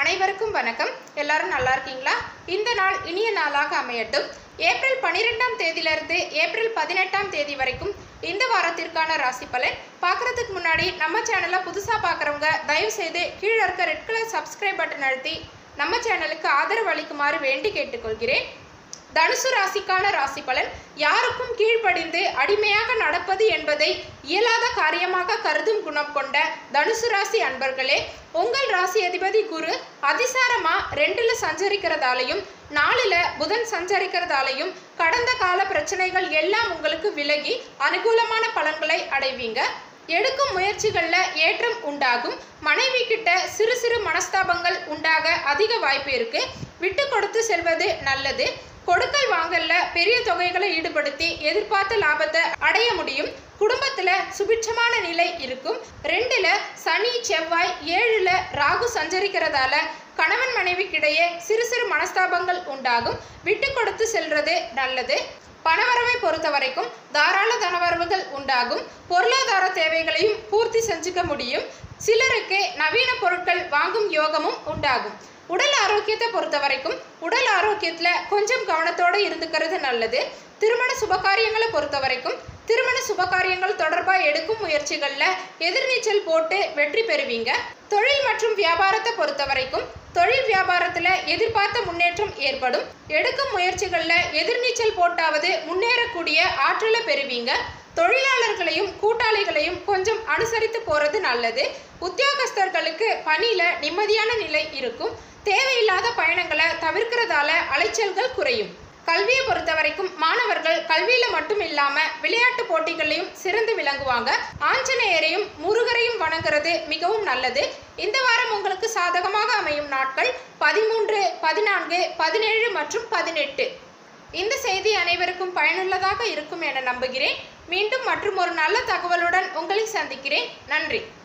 அனைவருக்கும் வணக்கம் எல்லாரும் நல்லா இருக்கீங்களா இந்த நாள் இனிய நாளாக அமையட்டும் ஏப்ரல் பன்னிரெண்டாம் தேதியிலிருந்து ஏப்ரல் பதினெட்டாம் தேதி வரைக்கும் இந்த வாரத்திற்கான ராசி பலன் பார்க்கறதுக்கு முன்னாடி நம்ம சேனலை புதுசாக பார்க்குறவங்க தயவு செய்து கீழே இருக்க ரெட் கலர் சப்ஸ்கிரைப் பட்டன் அழுத்தி நம்ம சேனலுக்கு ஆதரவு அளிக்குமாறு வேண்டி கேட்டுக்கொள்கிறேன் தனுசு ராசிக்கான ராசி பலன் யாருக்கும் கீழ்ப்படிந்து அடிமையாக நடப்பது என்பதை இயலாத காரியமாக கருதும் குணம் கொண்ட தனுசு ராசி அன்பர்களே உங்கள் ராசி அதிபதி குரு அதிசாரமா ரெண்டுல சஞ்சரிக்கிறதாலையும் நாலுல புதன் சஞ்சரிக்கிறதாலையும் கடந்த கால பிரச்சனைகள் எல்லாம் உங்களுக்கு விலகி அனுகூலமான பலன்களை அடைவீங்க எடுக்கும் முயற்சிகள்ல ஏற்றம் உண்டாகும் மனைவி கிட்ட சிறு சிறு மனஸ்தாபங்கள் உண்டாக அதிக வாய்ப்பு இருக்கு விட்டு கொடுத்து செல்வது நல்லது கொடுக்கல் வாங்கல்ல பெரிய தொகைகளை ஈடுபடுத்தி எதிர்பார்த்த லாபத்தை அடைய முடியும் குடும்பத்துல சுபிட்சமான நிலை இருக்கும் ரெண்டுல சனி செவ்வாய் ஏழுல ராகு சஞ்சரிக்கிறதால கணவன் மனைவிக்கிடையே சிறு சிறு மனஸ்தாபங்கள் உண்டாகும் விட்டு கொடுத்து செல்றது நல்லது பணவரவை பொறுத்த வரைக்கும் தாராள தனவரவுகள் உண்டாகும் பொருளாதார தேவைகளையும் பூர்த்தி செஞ்சுக்க முடியும் சிலருக்கு நவீன பொருட்கள் வாங்கும் யோகமும் உண்டாகும் உடல் ஆரோக்கியத்தை பொறுத்த வரைக்கும் உடல் ஆரோக்கியத்தில் கொஞ்சம் கவனத்தோடு இருந்துக்கிறது நல்லது திருமண சுபகாரியங்களை பொறுத்த வரைக்கும் திருமண சுபகாரியங்கள் தொடர்பாக எடுக்கும் முயற்சிகளில் எதிர்நீச்சல் போட்டு வெற்றி பெறுவீங்க தொழில் மற்றும் வியாபாரத்தை பொறுத்த வரைக்கும் தொழில் வியாபாரத்தில் எதிர்பார்த்த முன்னேற்றம் ஏற்படும் எடுக்கும் முயற்சிகளில் எதிர்நீச்சல் போட்டாவது முன்னேறக்கூடிய ஆற்றலை பெறுவீங்க தொழிலாளர்களையும் கூட்டாளிகளையும் கொஞ்சம் அனுசரித்து போறது நல்லது உத்தியோகஸ்தர்களுக்கு பணியில நிம்மதியான நிலை இருக்கும் தேவையில்லாத பயணங்களை தவிர்க்கிறதால அலைச்சல்கள் குறையும் கல்வியை பொறுத்த வரைக்கும் மாணவர்கள் கல்வியில மட்டும் இல்லாம விளையாட்டு போட்டிகளையும் சிறந்து விளங்குவாங்க ஆஞ்சநேயரையும் முருகரையும் வணங்குறது மிகவும் நல்லது இந்த வாரம் உங்களுக்கு சாதகமாக அமையும் நாட்கள் பதிமூன்று பதினான்கு பதினேழு மற்றும் பதினெட்டு இந்த செய்தி அனைவருக்கும் பயனுள்ளதாக இருக்கும் என நம்புகிறேன் மீண்டும் மற்றும் ஒரு நல்ல தகவலுடன் உங்களை சந்திக்கிறேன் நன்றி